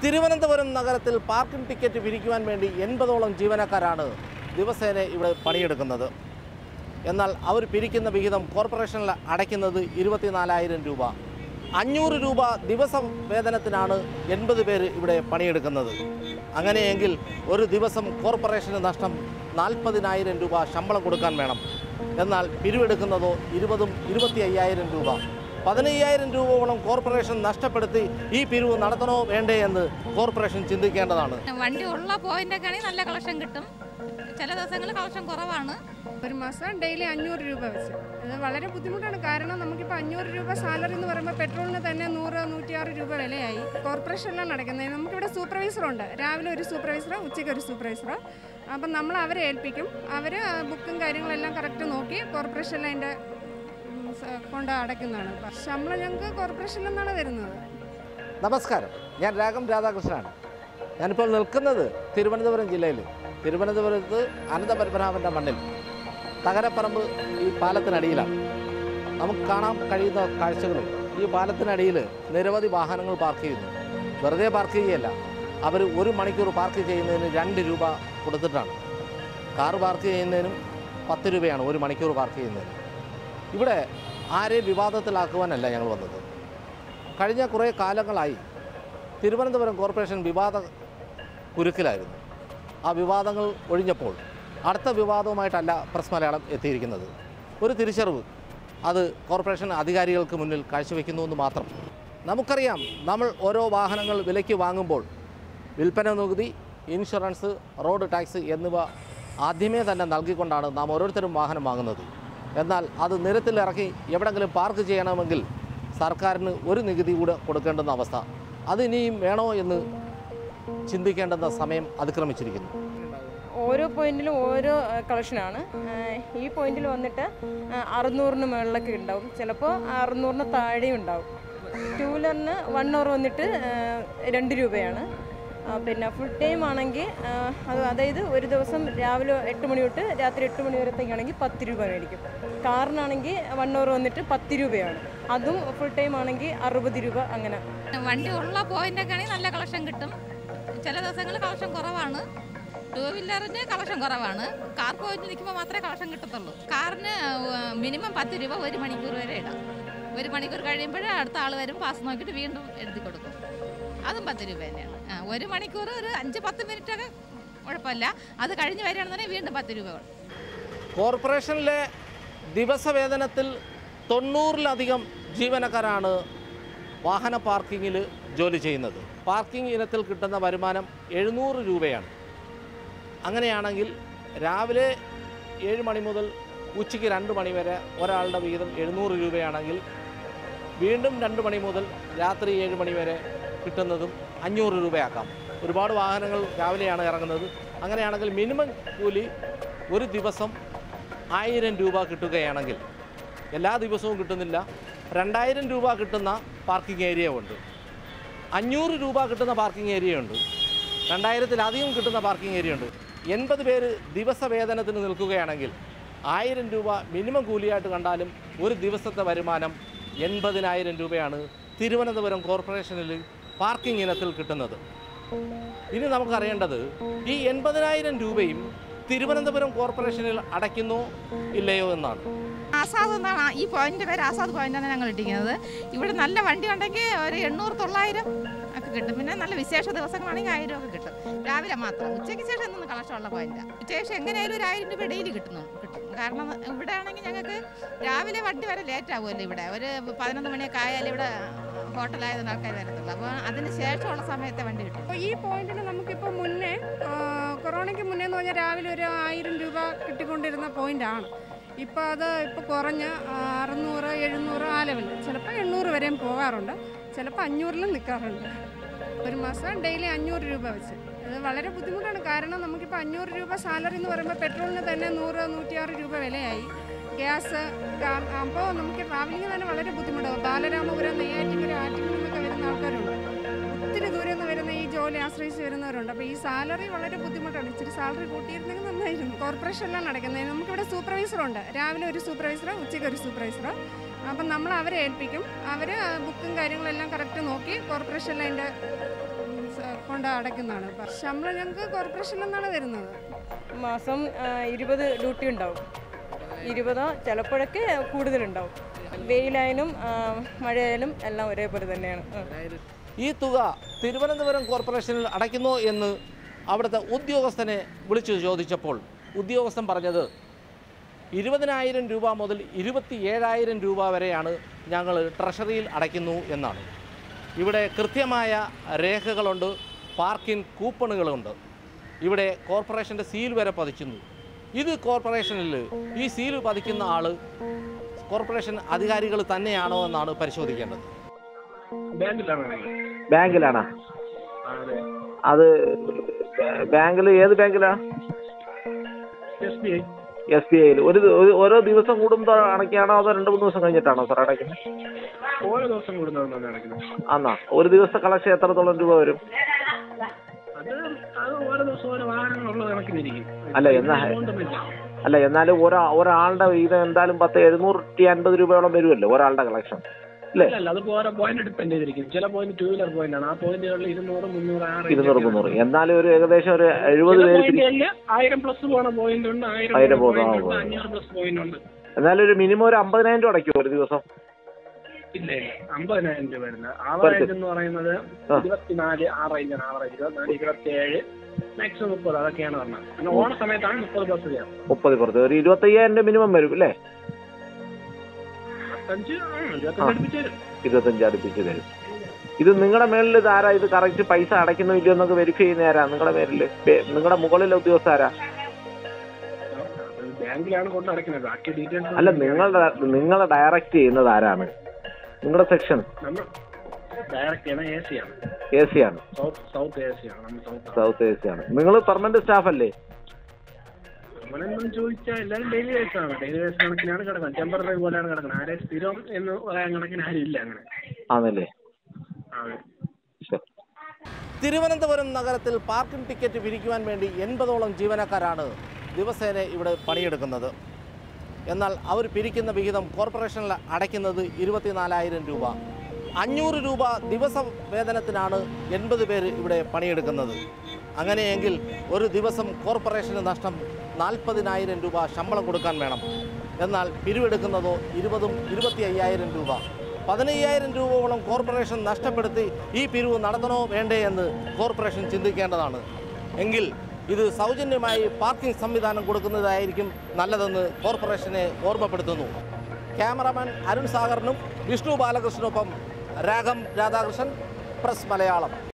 തിരുവനന്തപുരം നഗരത്തിൽ parking ticket പിരിക്കുവാൻ വേണ്ടി എൺപതോളം ജീവനക്കാരാണ് ദിവസേന ഇവിടെ പണിയെടുക്കുന്നത് എന്നാൽ അവർ പിരിക്കുന്ന വിഹിതം കോർപ്പറേഷനിൽ അടയ്ക്കുന്നത് ഇരുപത്തിനാലായിരം രൂപ അഞ്ഞൂറ് രൂപ ദിവസം വേതനത്തിനാണ് എൺപത് പേര് ഇവിടെ പണിയെടുക്കുന്നത് അങ്ങനെയെങ്കിൽ ഒരു ദിവസം കോർപ്പറേഷന് നഷ്ടം നാൽപ്പതിനായിരം രൂപ ശമ്പളം കൊടുക്കാൻ വേണം എന്നാൽ പിരിവെടുക്കുന്നതോ ഇരുപതും ഇരുപത്തി അയ്യായിരം രൂപ പതിനയ്യായിരം രൂപയോളം കോർപ്പറേഷൻ നഷ്ടപ്പെടുത്തി ഈ പിരിവ് നടത്തണോ വേണ്ടേ എന്ന് കോർപ്പറേഷൻ ചിന്തിക്കേണ്ടതാണ് വണ്ടി ഉള്ള പോയിന്റൊക്കെ ആണെങ്കിൽ നല്ല കളക്ഷൻ കിട്ടും ചില ദിവസങ്ങളിൽ കളക്ഷൻ കുറവാണ് ഒരു മാസം ഡെയിലി അഞ്ഞൂറ് രൂപ വെച്ച് അത് വളരെ ബുദ്ധിമുട്ടാണ് കാരണം നമുക്കിപ്പോൾ അഞ്ഞൂറ് രൂപ സാലറി എന്ന് പറയുമ്പോൾ പെട്രോളിന് തന്നെ നൂറ് നൂറ്റിയാറ് രൂപ വിലയായി കോർപ്പറേഷനിലാണ് നടക്കുന്നത് നമുക്കിവിടെ സൂപ്പർവൈസറുണ്ട് രാവിലെ ഒരു സൂപ്പർവൈസർ ഉച്ചയ്ക്ക് ഒരു സൂപ്പർവൈസർ അപ്പം നമ്മൾ അവരെ ഏൽപ്പിക്കും അവർ ബുക്കും കാര്യങ്ങളെല്ലാം കറക്റ്റ് നോക്കി കോർപ്പറേഷനിൽ അതിൻ്റെ ഉം, സ- കൊണ്ട് അടയ്ക്കുന്നതാണ് ശമ്പളം ഞങ്ങൾക്ക് കോർപ്പറേഷനിൽ നിന്നാണ് തരുന്നത് നമസ്കാരം ഞാൻ രാഗം രാധാകൃഷ്ണനാണ് ഞാനിപ്പോൾ നിൽക്കുന്നത് തിരുവനന്തപുരം ജില്ലയിൽ തിരുവനന്തപുരത്ത് അനന്തപത്മനാഭൻ്റെ മണ്ണിൽ തകരപ്പറമ്പ് ഈ പാലത്തിനടിയിലാണ് നമുക്ക് കാണാൻ കഴിയുന്ന കാഴ്ചകളും ഈ പാലത്തിനടിയിൽ നിരവധി വാഹനങ്ങൾ പാർക്ക് ചെയ്യുന്നു വെറുതെ പാർക്ക് ചെയ്യുകയല്ല അവർ ഒരു മണിക്കൂർ പാർക്ക് ചെയ്യുന്നതിന് രണ്ട് രൂപ കൊടുത്തിട്ടാണ് കാർ പാർക്ക് ചെയ്യുന്നതിനും പത്ത് രൂപയാണ് ഒരു മണിക്കൂർ പാർക്ക് ചെയ്യുന്നതിന് ഇവിടെ ആരെയും വിവാദത്തിലാക്കുവാനല്ല ഞങ്ങൾ വന്നത് കഴിഞ്ഞ കുറേ കാലങ്ങളായി തിരുവനന്തപുരം കോർപ്പറേഷൻ വിവാദ കുരുക്കിലായിരുന്നു ആ വിവാദങ്ങൾ ഒഴിഞ്ഞപ്പോൾ അടുത്ത വിവാദവുമായിട്ടല്ല പ്രസ് മലയാളം എത്തിയിരിക്കുന്നത് ഒരു തിരിച്ചറിവ് അത് കോർപ്പറേഷൻ അധികാരികൾക്ക് മുന്നിൽ കാഴ്ചവെക്കുന്നു എന്ന് മാത്രം നമുക്കറിയാം നമ്മൾ ഓരോ വാഹനങ്ങൾ വിലയ്ക്ക് വാങ്ങുമ്പോൾ വിൽപ്പന നികുതി ഇൻഷുറൻസ് റോഡ് ടാക്സ് എന്നിവ ആദ്യമേ തന്നെ നൽകിക്കൊണ്ടാണ് നാം ഓരോരുത്തരും വാഹനം വാങ്ങുന്നത് എന്നാൽ അത് നിരത്തിലിറക്കി എവിടെങ്കിലും പാർക്ക് ചെയ്യണമെങ്കിൽ സർക്കാരിന് ഒരു നികുതി കൂടെ കൊടുക്കേണ്ടുന്ന അവസ്ഥ അത് ഇനിയും വേണോ എന്ന് ചിന്തിക്കേണ്ടുന്ന സമയം അതിക്രമിച്ചിരിക്കുന്നു ഓരോ പോയിന്റിലും ഓരോ കളക്ഷനാണ് ഈ പോയിന്റിൽ വന്നിട്ട് ആ, അറുന്നൂറിന് മുകളിലൊക്കെ ഉണ്ടാവും ചിലപ്പോൾ അറുന്നൂറിന് താഴെയും ഉണ്ടാവും ടൂ വീലറിന് വൺ അവർ വന്നിട്ട് ആ, രണ്ട് രൂപയാണ് ആ, പിന്നെ ഫുൾ ടൈം ആണെങ്കിൽ ആ, അത് അതായത് ഒരു ദിവസം രാവിലെ എട്ട് മണി തൊട്ട് രാത്രി എട്ട് മണി വരത്തേക്കാണെങ്കിൽ പത്ത് രൂപ മേടിക്കും കാറിനാണെങ്കിൽ വൺ അവർ വന്നിട്ട് പത്ത് രൂപയാണ് അതും ഫുൾ ടൈം ആണെങ്കിൽ അറുപത് രൂപ അങ്ങനെ വണ്ടി ഉള്ള പോയിന്റൊക്കെ ആണെങ്കിൽ നല്ല കളക്ഷൻ കിട്ടും ചില ദിവസങ്ങളിൽ കളക്ഷൻ കുറവാണ് ടൂ വീലറിന് കളക്ഷൻ കുറവാണ് കാർ പോയിന്റ് നിൽക്കുമ്പോൾ മാത്രമേ കളക്ഷൻ കിട്ടത്തുള്ളൂ കാറിന് മിനിമം പത്ത് രൂപ ഒരു മണിക്കൂർ വരെ ഇടാം ഒരു മണിക്കൂർ കഴിയുമ്പോഴേ അടുത്ത ആൾ വരും പാസ് നോക്കിയിട്ട് വീണ്ടും എഴുതി കൊടുക്കും അതും പത്ത് രൂപ തന്നെയാണ് ആ, ഒരു മണിക്കൂർ ഒരു അഞ്ച് പത്ത് മിനിറ്റൊക്കെ കുഴപ്പമില്ല അത് കഴിഞ്ഞ് വരികയാണെന്നുണ്ടെങ്കിൽ വീണ്ടും പത്ത് രൂപ കൊടുക്കും കോർപ്പറേഷനിലെ ദിവസവേതനത്തിൽ തൊണ്ണൂറിലധികം ജീവനക്കാരാണ് വാഹന പാർക്കിങ്ങിൽ ജോലി ചെയ്യുന്നത് പാർക്കിംഗ് ഇനത്തിൽ കിട്ടുന്ന വരുമാനം എഴുന്നൂറ് രൂപയാണ് അങ്ങനെയാണെങ്കിൽ രാവിലെ ഏഴ് മണി മുതൽ ഉച്ചയ്ക്ക് രണ്ട് മണി വരെ ഒരാളുടെ വിഹിതം എഴുന്നൂറ് രൂപയാണെങ്കിൽ വീണ്ടും രണ്ട് മണി മുതൽ രാത്രി ഏഴ് മണി വരെ കിട്ടുന്നതും അഞ്ഞൂറ് രൂപയാക്കാം ഒരുപാട് വാഹനങ്ങൾ രാവിലെയാണ് ഇറങ്ങുന്നത് അങ്ങനെയാണെങ്കിൽ മിനിമം കൂലി ഒരു ദിവസം ആയിരം രൂപ കിട്ടുകയാണെങ്കിൽ എല്ലാ ദിവസവും കിട്ടുന്നില്ല രണ്ടായിരം രൂപ കിട്ടുന്ന പാർക്കിംഗ് ഏരിയ ഉണ്ട് അഞ്ഞൂറ് രൂപ കിട്ടുന്ന പാർക്കിംഗ് ഏരിയ ഉണ്ട് രണ്ടായിരത്തിലധികം കിട്ടുന്ന പാർക്കിംഗ് ഏരിയ ഉണ്ട് എൺപത് പേര് ദിവസവേതനത്തിന് നിൽക്കുകയാണെങ്കിൽ ആയിരം രൂപ മിനിമം കൂലിയായിട്ട് കണ്ടാലും ഒരു ദിവസത്തെ വരുമാനം എൺപതിനായിരം രൂപയാണ് തിരുവനന്തപുരം കോർപ്പറേഷനിൽ പാർക്കിംഗ് ഇനത്തിൽ കിട്ടുന്നത് ഇനി നമുക്കറിയേണ്ടത് ഈ എൺപതിനായിരം രൂപയും തിരുവനന്തപുരം കോർപ്പറേഷനിൽ അടയ്ക്കുന്നോ ഇല്ലയോ എന്നാണ് ആസാദ് എന്നാണ് ഈ പോയിന്റ് പേര് ആസാദ് പോയിന്റാണ് ഞങ്ങൾ ഇട്ടിരിക്കുന്നത് ഇവിടെ നല്ല വണ്ടി ഉണ്ടെങ്കിൽ ഒരു എണ്ണൂറ് തൊള്ളായിരം ഒക്കെ കിട്ടും പിന്നെ നല്ല വിശേഷ ദിവസങ്ങളാണെങ്കിൽ ആയിരം ഒക്കെ കിട്ടും രാവിലെ മാത്രം ഉച്ചയ്ക്ക് ശേഷം നിന്ന് കളക്ഷനുള്ള പോയിന്റാണ് ഉച്ചയ്ക്ക് ശേഷം എങ്ങനെയായാലും ഒരു ആയിരം രൂപ ഡെയിലി കിട്ടുന്നു കിട്ടും കാരണം ഇവിടെ ആണെങ്കിൽ ഞങ്ങൾക്ക് രാവിലെ വണ്ടി വരെ ലേറ്റ് ആകുമല്ലോ ഇവിടെ ഒരു പതിനൊന്ന് മണിയൊക്കെ ആയാലും ഇവിടെ ഹോട്ടലായതുകൊണ്ട് ആൾക്കാർ വരത്തുള്ളൂ അപ്പോൾ അതിന് ശേഷമുള്ള സമയത്തെ വണ്ടി കിട്ടും അപ്പോൾ ഈ പോയിന്റിൽ നമുക്കിപ്പോൾ മുന്നേ ആ, കൊറോണയ്ക്ക് മുന്നേ എന്ന് പറഞ്ഞാൽ രാവിലെ ഒരു ആയിരം രൂപ കിട്ടിക്കൊണ്ടിരുന്ന പോയിന്റാണ് ഇപ്പോൾ അത് ഇപ്പോൾ കുറഞ്ഞ് ആ, അറുന്നൂറ് എഴുന്നൂറ് ആ ലെവലിൽ ചിലപ്പോൾ എണ്ണൂറ് വരെയും പോകാറുണ്ട് ചിലപ്പോൾ അഞ്ഞൂറിലും നിൽക്കാറുണ്ട് ഒരു മാസം ഡെയിലി അഞ്ഞൂറ് രൂപ വെച്ച് അത് വളരെ ബുദ്ധിമുട്ടാണ് കാരണം നമുക്കിപ്പോൾ അഞ്ഞൂറ് രൂപ സാലറി എന്ന് പറയുമ്പോൾ പെട്രോളിന് തന്നെ നൂറ് നൂറ്റിയാറ് രൂപ വിലയായി ഗ്യാസ് അപ്പോൾ നമുക്ക് ട്രാവലിംഗ് തന്നെ വളരെ ബുദ്ധിമുട്ടാണ് ബാലരാമപുരം നെയ്യാറ്റിങ്കര ആറ്റിങ്ങൽ നിന്നൊക്കെ വരുന്ന ആൾക്കാരുണ്ട് ഒത്തിരി ദൂരെ നിന്ന് വരുന്ന ഈ ജോലി ആശ്രയിച്ച് വരുന്നവരുണ്ട് അപ്പോൾ ഈ സാലറി വളരെ ബുദ്ധിമുട്ടാണ് ഇച്ചിരി സാലറി കൂട്ടിയിരുന്നെങ്കിൽ നന്നായിരുന്നു കോർപ്പറേഷനിലാണ് നടക്കുന്നത് നമുക്കിവിടെ സൂപ്പർവൈസറുണ്ട് രാവിലെ ഒരു സൂപ്പർവൈസർ ഉച്ചയ്ക്ക് ഒരു സൂപ്പർവൈസർ അപ്പം നമ്മൾ അവരെ ഏൽപ്പിക്കും അവർ ബുക്കും കാര്യങ്ങളെല്ലാം കറക്റ്റ് നോക്കി കോർപ്പറേഷനിൽ അതിൻ്റെ കൊണ്ട് അടയ്ക്കുന്നതാണ് ഇപ്പം ശമ്പളം ഞങ്ങൾക്ക് കോർപ്പറേഷനിൽ നിന്നാണ് വരുന്നത് മാസം ആ, ഇരുപത് ഡ്യൂട്ടി ഉണ്ടാവും ഇരുപതോ ചിലപ്പോഴൊക്കെ കൂടുതലുണ്ടാവും വെയിലായാലും ആ, മഴയായാലും എല്ലാം ഒരേപോലെ തന്നെയാണ് ആ. ഈ തുക തിരുവനന്തപുരം കോർപ്പറേഷനിൽ അടയ്ക്കുന്നു എന്ന് അവിടുത്തെ ഉദ്യോഗസ്ഥനെ വിളിച്ചു ചോദിച്ചപ്പോൾ ഉദ്യോഗസ്ഥൻ പറഞ്ഞത് ഇരുപതിനായിരം രൂപ മുതൽ ഇരുപത്തി ഏഴായിരം രൂപ വരെയാണ് ഞങ്ങൾ ട്രഷറിയിൽ അടയ്ക്കുന്നു എന്നാണ് ഇവിടെ കൃത്യമായ രേഖകളുണ്ട് പാർക്കിംഗ് കൂപ്പണുകളുണ്ട് ഇവിടെ കോർപ്പറേഷൻ്റെ സീൽ വരെ പതിക്കുന്നു ഇത് കോർപ്പറേഷനിൽ ഈ സീൽ പതിക്കുന്ന ആൾ കോർപ്പറേഷൻ അധികാരികൾ തന്നെയാണോ എന്നാണ് പരിശോധിക്കേണ്ടത് ബാങ്കിലാണ് ബാങ്കിലാണോ അതെ അത് ബാങ്കിൽ ഏത് ബാങ്കിലാ S B I S B ഐയിൽ ഒരു ദി- ഒരു- ഓരോ ദിവസം കൂടുമ്പോൾ അടയ്ക്കുകയാണോ അതോ രണ്ട് മൂന്ന് ദിവസം കഴിഞ്ഞിട്ടാണോ സാർ അടയ്ക്കുന്നത് ഓരോ ദിവസം കൂടുന്നതാണ് നടക്കുന്നത് ആന്നാ ഒരു ദിവസത്തെ കളക്ഷൻ എത്രത്തോളം രൂപ വരും അത് അത് ഓരോ ദിവസം ഓരോ വാഹനങ്ങളുള്ള കണക്കിനിരിക്കും അല്ല, എന്നാ- കൊണ്ടൊന്നുമില്ല. അല്ല എന്നാലും ഒരാ ഒരാളുടെ ഇത് എന്തായാലും പത്ത് എഴുന്നൂറ്റി അൻപത് രൂപയോളം വരുമല്ലോ ഒരാളുടെ കളക്ഷൻ അല്ലേ അല്ല അതിപ്പോ ഓരോ പോയിന്റ് ഡിപ്പെൻഡ് ചെയ്തിരിക്കും ചില പോയിന്റ് ടൂ വീലർ പോയിന്റ് ആണ് ആ പോയിന്റുകളിൽ ഇരുന്നൂറ് മുന്നൂറ് ആറ് ഇരുന്നൂറ് മുന്നൂറ് എന്നാലും ഒരു ഏകദേശം ഒരു എഴുപത് പേര് പിടി- പോയിന്റുകളിൽ ആയിരം പ്ലസ് പോണ പോയിന്റ് ഉണ്ട് ആയിരം ആയിരം പോണ പോകുന്ന പോയിന്റ് ഉണ്ട് ആ, അഞ്ഞൂറ് പ്ലസ് പോയിന്റ് ഉണ്ട് എന്നാലും ഒരു മിനിമം ഒരു അമ്പതിനായിരം രൂപ അടയ്ക്കുമോ ഒരു ദിവസം ഇല്ല ഇല്ല അമ്പതിനായിരം രൂപ വരുന്നത് ആവറേജ് എന്ന് പറയുന്നത് ആ. ഇരുപത്തിനാല് ആ റേഞ്ചാണ് ആവറേജ് ഇരുപത്തിനാല് ഇരുപത്തി ഏഴ് മാക്സിമം മുപ്പത് അതൊക്കെയാണ് പറഞ്ഞത് പിന്നെ ഓണ സമയത്താണ് മുപ്പത് ബസ് ചെയ്യാം മുപ്പത് പുറത്ത് ഒരു ഇരുപത്തയ്യായിരം രൂപ മിനിമം വരും അല്ലേ ഇരുപത്തഞ്ച് ആ, ഇരുപത്തഞ്ച് അടുപ്പിച്ച് വരും ഇരുപത്തഞ്ച് അടുപ്പിച്ച് തരും ഇത് നിങ്ങളുടെ മേളിൽ ഇത് ആരാ ഇത് കറക്റ്റ് പൈസ അടയ്ക്കുന്നോ ഇല്ലയോ എന്നൊക്കെ വെരിഫൈ ചെയ്യുന്ന ആരാ നിങ്ങളുടെ മേലിൽ നിങ്ങളുടെ മുകളിലെ ഉദ്യോഗസ്ഥ ആരാ അത് ബാങ്കിലാണ് കൊണ്ട് അടയ്ക്കുന്നത് ബാക്കി ഡീറ്റെയിൽസ് അല്ല നിങ്ങളുടെ നിങ്ങളെ ഡയറക്റ്റ് ചെയ്യുന്നത് ആരാണ് നിങ്ങളുടെ സെക്ഷൻ നമ്മൾ ഡയറക്റ്റ് ചെയ്യണ എ സി ആണ് എ സി ആണ് സൗത്ത് സൗത്ത് എ സി ആണ് നമ്മൾ സൗത്ത് സൗത്ത് എ സി ആണ് നിങ്ങൾ പെർമനന്റ് സ്റ്റാഫ് അല്ലേ നമ്മളെന്നും ചോദിച്ചാൽ എല്ലാവരും ഡെയിലി വേസ് ആണ് ഡെയിലി വേസ് കണക്കിനാണ് കിടക്കുന്നത് ടെമ്പററി പോലെയാണ് കിടക്കുന്നത് ആരെ സ്ഥിരം എന്ന് പറയാൻ കണക്കിന് ആരും ഇല്ല അങ്ങനെ ആണല്ലേ അതെ ശരി തിരുവനന്തപുരം നഗരത്തിൽ പാർക്കിംഗ് ടിക്കറ്റ് പിരിക്കുവാൻ വേണ്ടി എൺപതോളം ജീവനക്കാരാണ് ദിവസേന ഇവിടെ പണിയെടുക്കുന്നത് എന്നാൽ അവർ പിരിക്കുന്ന വിഹിതം കോർപ്പറേഷനിൽ അടയ്ക്കുന്നത് ഇരുപത്തിനാലായിരം രൂപ അഞ്ഞൂറ് രൂപ ദിവസ വേതനത്തിനാണ് എൺപത് പേര് ഇവിടെ പണിയെടുക്കുന്നത് അങ്ങനെയെങ്കിൽ ഒരു ദിവസം കോർപ്പറേഷന് നഷ്ടം നാൽപ്പതിനായിരം രൂപ ശമ്പളം കൊടുക്കാൻ വേണം എന്നാൽ പിരിവെടുക്കുന്നതോ ഇരുപതും ഇരുപത്തി അയ്യായിരം രൂപ പതിനയ്യായിരം രൂപയോളം കോർപ്പറേഷൻ നഷ്ടപ്പെടുത്തി ഈ പിരിവ് നടത്തണോ വേണ്ടേ എന്ന് കോർപ്പറേഷൻ ചിന്തിക്കേണ്ടതാണ് എങ്കിൽ ഇത് സൗജന്യമായി പാർക്കിംഗ് സംവിധാനം കൊടുക്കുന്നതായിരിക്കും നല്ലതെന്ന് കോർപ്പറേഷനെ ഓർമ്മപ്പെടുത്തുന്നു ക്യാമറാമാൻ അരുൺ സാഗറിനും വിഷ്ണു ബാലകൃഷ്ണനൊപ്പം രാഘം രാധാകൃഷ്ണൻ പ്രസ് മലയാളം